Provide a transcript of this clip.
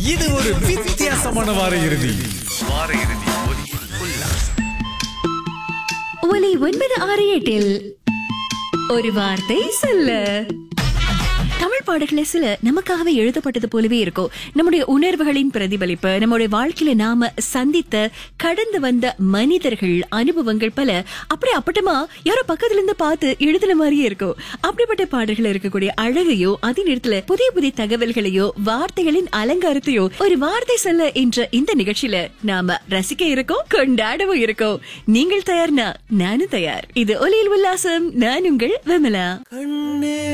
இது ஒரு வித்தியாசமான வார இறுதி ஒலி ஒன்பது ஆறு எட்டில் ஒரு வார்த்தை சொல்ல தமிழ் பாடல்கள் சில நமக்காகவே எழுதப்பட்டது போலவே இருக்கும் நம்முடைய உணர்வுகளின் பிரதிபலிப்பு நம்முடைய வாழ்க்கையில நாம சந்தித்த கடந்து வந்த மனிதர்கள் அனுபவங்கள் பல அப்படியே அப்பட்டமா யாரோ பக்கத்துல இருந்து பார்த்து எழுதுன மாதிரியே இருக்கும் அப்படிப்பட்ட பாடல்கள் இருக்கக்கூடிய அழகையோ அதே நேரத்துல புதிய புதிய தகவல்களையோ வார்த்தைகளின் அலங்காரத்தையோ ஒரு வார்த்தை சொல்ல என்ற இந்த நிகழ்ச்சியில நாம ரசிக்க இருக்கோம் கொண்டாடவும் இருக்கோம் நீங்கள் தயார்னா நானும் தயார் இது ஒலியில் உல்லாசம் நான் உங்கள் விமலா கண்ணே